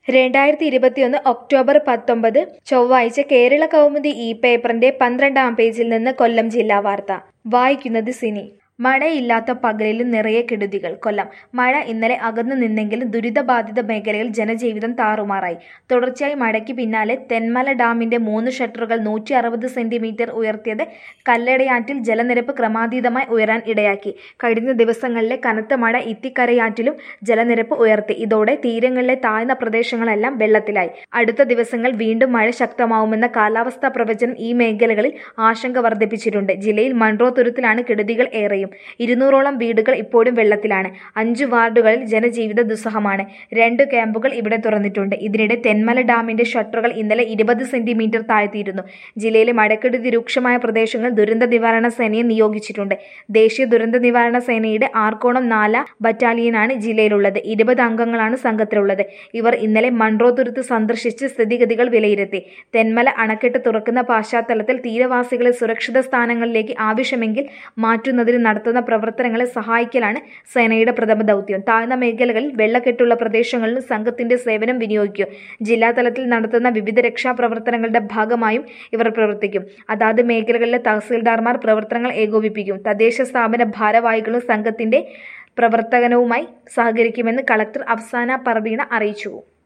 രണ്ടായിരത്തി ഇരുപത്തിയൊന്ന് ഒക്ടോബർ പത്തൊമ്പത് ചൊവ്വാഴ്ച കേരള കൗമുദി ഇ പേപ്പറിന്റെ പന്ത്രണ്ടാം പേജിൽ നിന്ന് കൊല്ലം ജില്ലാ വാർത്ത വായിക്കുന്നത് സിനി മഴയില്ലാത്ത പകലിലും നിറയെ കെടുതികൾ കൊല്ലം മഴ ഇന്നലെ അകന്നു നിന്നെങ്കിലും ദുരിതബാധിത മേഖലയിൽ ജനജീവിതം താറുമാറായി തുടർച്ചയായി മഴയ്ക്ക് പിന്നാലെ തെന്മല ഡാമിന്റെ മൂന്ന് ഷട്ടറുകൾ നൂറ്റി അറുപത് സെന്റിമീറ്റർ ഉയർത്തിയത് കല്ലടയാറ്റിൽ ജലനിരപ്പ് ക്രമാതീതമായി ഉയരാൻ ഇടയാക്കി കഴിഞ്ഞ ദിവസങ്ങളിലെ കനത്ത മഴ ഇത്തിക്കരയാറ്റിലും ജലനിരപ്പ് ഉയർത്തി ഇതോടെ തീരങ്ങളിലെ താഴ്ന്ന പ്രദേശങ്ങളെല്ലാം വെള്ളത്തിലായി അടുത്ത ദിവസങ്ങൾ വീണ്ടും മഴ ശക്തമാവുമെന്ന കാലാവസ്ഥാ പ്രവചനം ഈ മേഖലകളിൽ ആശങ്ക വർദ്ധിപ്പിച്ചിട്ടുണ്ട് ജില്ലയിൽ മൺട്രോ തുരുത്തിലാണ് കെടുതികൾ ഏറെയും ഇരുന്നൂറോളം വീടുകൾ ഇപ്പോഴും വെള്ളത്തിലാണ് അഞ്ചു വാർഡുകളിൽ ജനജീവിത ദുസ്സഹമാണ് രണ്ട് ക്യാമ്പുകൾ ഇവിടെ തുറന്നിട്ടുണ്ട് ഇതിനിടെ തെന്മല ഡാമിന്റെ ഷട്ടറുകൾ ഇന്നലെ ഇരുപത് സെന്റിമീറ്റർ താഴ്ത്തിയിരുന്നു ജില്ലയിലെ മഴക്കെടുതി രൂക്ഷമായ പ്രദേശങ്ങൾ ദുരന്ത നിവാരണ സേനയെ നിയോഗിച്ചിട്ടുണ്ട് ദേശീയ ദുരന്ത നിവാരണ സേനയുടെ ആർക്കോണം നാല ബറ്റാലിയനാണ് ജില്ലയിലുള്ളത് ഇരുപത് അംഗങ്ങളാണ് സംഘത്തിലുള്ളത് ഇവർ ഇന്നലെ മൺട്രോ തുരുത്ത് സന്ദർശിച്ച് സ്ഥിതിഗതികൾ വിലയിരുത്തി തെന്മല അണക്കെട്ട് തുറക്കുന്ന പശ്ചാത്തലത്തിൽ തീരവാസികളെ സുരക്ഷിത സ്ഥാനങ്ങളിലേക്ക് ആവശ്യമെങ്കിൽ മാറ്റുന്നതിന് നടത്തുന്ന പ്രവർത്തനങ്ങളെ സഹായിക്കലാണ് സേനയുടെ പ്രഥമ ദൗത്യം താഴ്ന്ന മേഖലകളിൽ വെള്ളക്കെട്ടുള്ള പ്രദേശങ്ങളിൽ സംഘത്തിന്റെ സേവനം വിനിയോഗിക്കും ജില്ലാതലത്തിൽ നടത്തുന്ന വിവിധ രക്ഷാപ്രവർത്തനങ്ങളുടെ ഭാഗമായും ഇവർ പ്രവർത്തിക്കും അതാത് മേഖലകളിലെ തഹസീൽദാർമാർ പ്രവർത്തനങ്ങൾ ഏകോപിപ്പിക്കും തദ്ദേശ സ്ഥാപന ഭാരവാഹികളും സംഘത്തിന്റെ പ്രവർത്തനവുമായി സഹകരിക്കുമെന്ന് കളക്ടർ അഫ്സാന പർവീണ അറിയിച്ചു